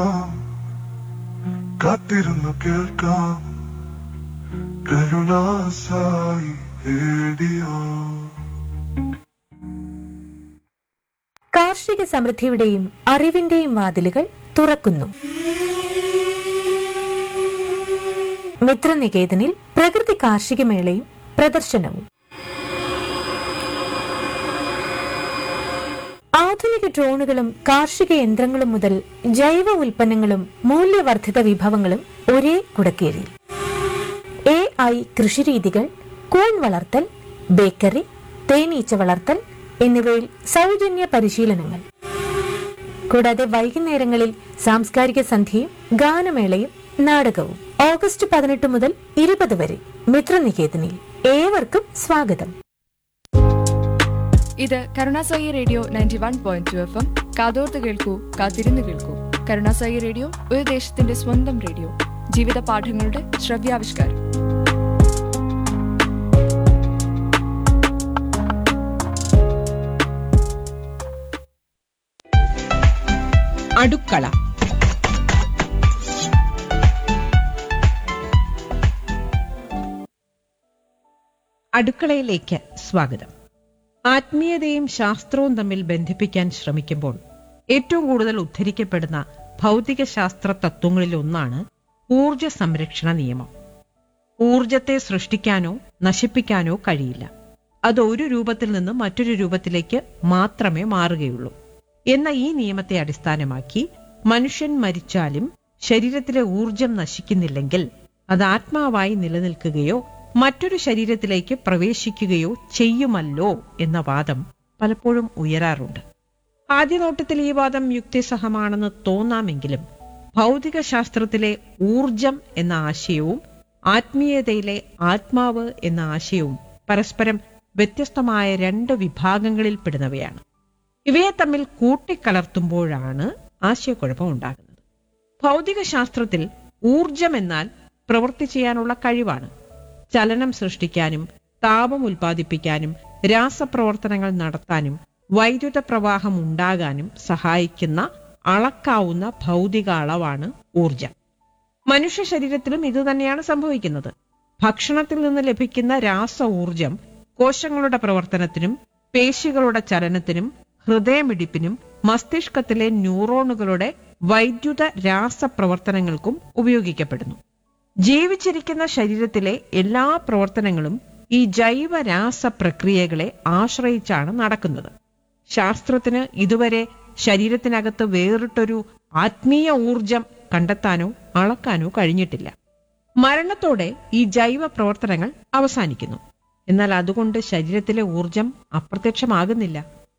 കാത്തിരുന്നു കേൾക്കാം കരുണാസായി റേഡിയോ കാർഷിക സമൃദ്ധിയുടെയും അറിവിന്റെയും വാതിലുകൾ തുറക്കുന്നു മിത്രനികേതനിൽ പ്രകൃതി കാർഷിക മേളയും പ്രദർശനവും ആധുനിക ഡ്രോണുകളും കാർഷിക യന്ത്രങ്ങളും മുതൽ ജൈവ ഉൽപ്പന്നങ്ങളും മൂല്യവർദ്ധിത വിഭവങ്ങളും ഒരേ കുടക്കീഴിൽ എ ഐ കൃഷിരീതികൾ കൂൺ വളർത്തൽ ബേക്കറി തേനീച്ച വളർത്തൽ എന്നിവയിൽ സൗജന്യ പരിശീലനങ്ങൾ കൂടാതെ വൈകുന്നേരങ്ങളിൽ സാംസ്കാരിക സന്ധ്യയും ഗാനമേളയും നാടകവും ഓഗസ്റ്റ് പതിനെട്ട് മുതൽ ഇരുപത് വരെ മിത്രനികേതനിൽ ഏവർക്കും സ്വാഗതം ഇത് Karunasai radio ninety one point two F M കാതോർത്ത് കേൾക്കൂ കാത്തിരുന്ന് കേൾക്കൂ കരുണാസായി റേഡിയോ ഒരു ദേശത്തിന്റെ സ്വന്തം റേഡിയോ ജീവിത പാഠങ്ങളുടെ ശ്രവ്യാവിഷ്കാരം അടുക്കള അടുക്കളയിലേക്ക് സ്വാഗതം ആത്മീയതയും ശാസ്ത്രവും തമ്മിൽ ബന്ധിപ്പിക്കാൻ ശ്രമിക്കുമ്പോൾ ഏറ്റവും കൂടുതൽ ഉദ്ധരിക്കപ്പെടുന്ന ഭൗതിക ശാസ്ത്ര തത്വങ്ങളിൽ ഒന്നാണ് ഊർജ സംരക്ഷണ നിയമം ഊർജത്തെ സൃഷ്ടിക്കാനോ നശിപ്പിക്കാനോ കഴിയില്ല അത് ഒരു രൂപത്തിൽ നിന്ന് മറ്റൊരു രൂപത്തിലേക്ക് മാത്രമേ മാറുകയുള്ളൂ എന്ന ഈ നിയമത്തെ അടിസ്ഥാനമാക്കി മനുഷ്യൻ മരിച്ചാലും ശരീരത്തിലെ ഊർജം നശിക്കുന്നില്ലെങ്കിൽ അത് ആത്മാവായി നിലനിൽക്കുകയോ മറ്റൊരു ശരീരത്തിലേക്ക് പ്രവേശിക്കുകയോ ചെയ്യുമല്ലോ എന്ന വാദം പലപ്പോഴും ഉയരാറുണ്ട് ആദ്യ നോട്ടത്തിൽ ഈ വാദം യുക്തിസഹമാണെന്ന് തോന്നാമെങ്കിലും ഭൗതിക ശാസ്ത്രത്തിലെ ഊർജം എന്ന ആശയവും ആത്മീയതയിലെ ആത്മാവ് എന്ന ആശയവും പരസ്പരം വ്യത്യസ്തമായ രണ്ട് വിഭാഗങ്ങളിൽ പെടുന്നവയാണ് ഇവയെ തമ്മിൽ കൂട്ടിക്കലർത്തുമ്പോഴാണ് ആശയക്കുഴപ്പം ഉണ്ടാകുന്നത് ഭൗതിക ശാസ്ത്രത്തിൽ ഊർജം എന്നാൽ പ്രവൃത്തി ചെയ്യാനുള്ള കഴിവാണ് ചലനം സൃഷ്ടിക്കാനും താപം ഉൽപ്പാദിപ്പിക്കാനും രാസപ്രവർത്തനങ്ങൾ നടത്താനും വൈദ്യുത പ്രവാഹം ഉണ്ടാകാനും സഹായിക്കുന്ന അളക്കാവുന്ന ഭൗതിക അളവാണ് ഊർജം മനുഷ്യ ശരീരത്തിലും ഇത് തന്നെയാണ് സംഭവിക്കുന്നത് ഭക്ഷണത്തിൽ നിന്ന് ലഭിക്കുന്ന രാസ ഊർജം കോശങ്ങളുടെ പ്രവർത്തനത്തിനും പേശികളുടെ ചലനത്തിനും ഹൃദയമിടിപ്പിനും മസ്തിഷ്കത്തിലെ ന്യൂറോണുകളുടെ വൈദ്യുത രാസപ്രവർത്തനങ്ങൾക്കും ഉപയോഗിക്കപ്പെടുന്നു ജീവിച്ചിരിക്കുന്ന ശരീരത്തിലെ എല്ലാ പ്രവർത്തനങ്ങളും ഈ ജൈവ രാസ പ്രക്രിയകളെ ആശ്രയിച്ചാണ് നടക്കുന്നത് ശാസ്ത്രത്തിന് ഇതുവരെ ശരീരത്തിനകത്ത് വേറിട്ടൊരു ആത്മീയ ഊർജം കണ്ടെത്താനോ അളക്കാനോ കഴിഞ്ഞിട്ടില്ല മരണത്തോടെ ഈ ജൈവ പ്രവർത്തനങ്ങൾ അവസാനിക്കുന്നു എന്നാൽ അതുകൊണ്ട് ശരീരത്തിലെ ഊർജം അപ്രത്യക്ഷമാകുന്നില്ല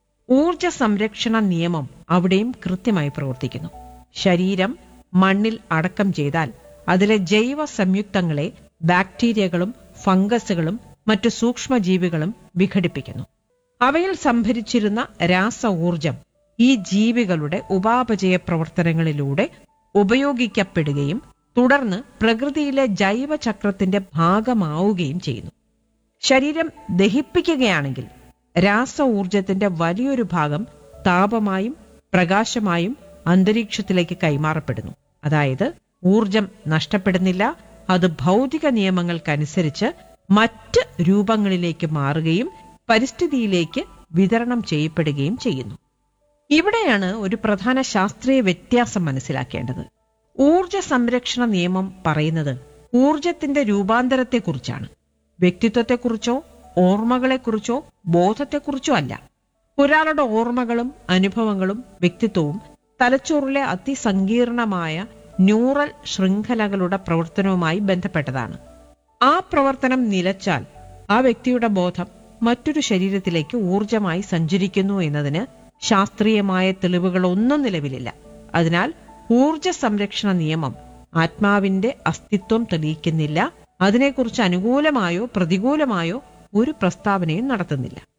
ഊർജ സംരക്ഷണ നിയമം അവിടെയും കൃത്യമായി പ്രവർത്തിക്കുന്നു ശരീരം മണ്ണിൽ അടക്കം ചെയ്താൽ അതിലെ ജൈവ സംയുക്തങ്ങളെ ബാക്ടീരിയകളും ഫംഗസുകളും മറ്റു സൂക്ഷ്മജീവികളും വിഘടിപ്പിക്കുന്നു അവയിൽ സംഭരിച്ചിരുന്ന രാസ ഊർജം ഈ ജീവികളുടെ ഉപാപചയ പ്രവർത്തനങ്ങളിലൂടെ ഉപയോഗിക്കപ്പെടുകയും തുടർന്ന് പ്രകൃതിയിലെ ജൈവചക്രത്തിന്റെ ഭാഗമാവുകയും ചെയ്യുന്നു ശരീരം ദഹിപ്പിക്കുകയാണെങ്കിൽ രാസ ഊർജത്തിന്റെ വലിയൊരു ഭാഗം താപമായും പ്രകാശമായും അന്തരീക്ഷത്തിലേക്ക് കൈമാറപ്പെടുന്നു അതായത് ഊർജം നഷ്ടപ്പെടുന്നില്ല അത് ഭൗതിക നിയമങ്ങൾക്കനുസരിച്ച് മറ്റ് രൂപങ്ങളിലേക്ക് മാറുകയും പരിസ്ഥിതിയിലേക്ക് വിതരണം ചെയ്യപ്പെടുകയും ചെയ്യുന്നു ഇവിടെയാണ് ഒരു പ്രധാന ശാസ്ത്രീയ വ്യത്യാസം മനസ്സിലാക്കേണ്ടത് ഊർജ സംരക്ഷണ നിയമം പറയുന്നത് ഊർജത്തിന്റെ രൂപാന്തരത്തെക്കുറിച്ചാണ് വ്യക്തിത്വത്തെക്കുറിച്ചോ ഓർമ്മകളെക്കുറിച്ചോ ബോധത്തെക്കുറിച്ചോ അല്ല ഒരാളുടെ ഓർമ്മകളും അനുഭവങ്ങളും വ്യക്തിത്വവും തലച്ചോറിലെ അതിസങ്കീർണമായ ന്യൂറൽ ശൃംഖലകളുടെ പ്രവർത്തനവുമായി ബന്ധപ്പെട്ടതാണ് ആ പ്രവർത്തനം നിലച്ചാൽ ആ വ്യക്തിയുടെ ബോധം മറ്റൊരു ശരീരത്തിലേക്ക് ഊർജമായി സഞ്ചരിക്കുന്നു എന്നതിന് ശാസ്ത്രീയമായ തെളിവുകളൊന്നും നിലവിലില്ല അതിനാൽ ഊർജ സംരക്ഷണ നിയമം ആത്മാവിന്റെ അസ്തിത്വം തെളിയിക്കുന്നില്ല അതിനെക്കുറിച്ച് അനുകൂലമായോ പ്രതികൂലമായോ ഒരു പ്രസ്താവനയും നടത്തുന്നില്ല